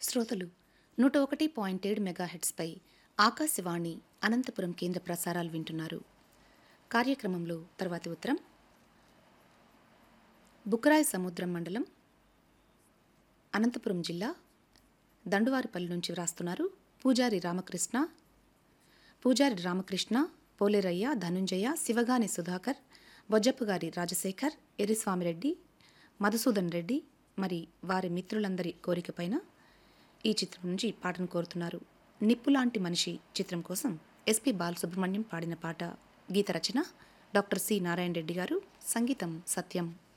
శ్రోతలు నూట ఒకటి పాయింట్ ఏడు మెగాహెట్స్పై ఆకాశవాణి అనంతపురం కేంద్ర ప్రసారాలు వింటున్నారు కార్యక్రమంలో తర్వాతి ఉత్తరం బుక్కరాయ సముద్రం మండలం అనంతపురం జిల్లా దండువారిపల్లి నుంచి వ్రాస్తున్నారు పూజారి రామకృష్ణ పూజారి రామకృష్ణ పోలేరయ్య ధనుంజయ శివగాని సుధాకర్ బొజ్జప్పగారి రాజశేఖర్ ఎర్రిస్వామిరెడ్డి మధుసూదన్ రెడ్డి మరి వారి మిత్రులందరి కోరికపైన ఈ చిత్రం నుంచి పాటను కోరుతున్నారు నిప్పులాంటి మనిషి చిత్రం కోసం ఎస్పి బాలసుబ్రహ్మణ్యం పాడిన పాట గీత రచన డాక్టర్ సి నారాయణ రెడ్డి గారు సంగీతం సత్యం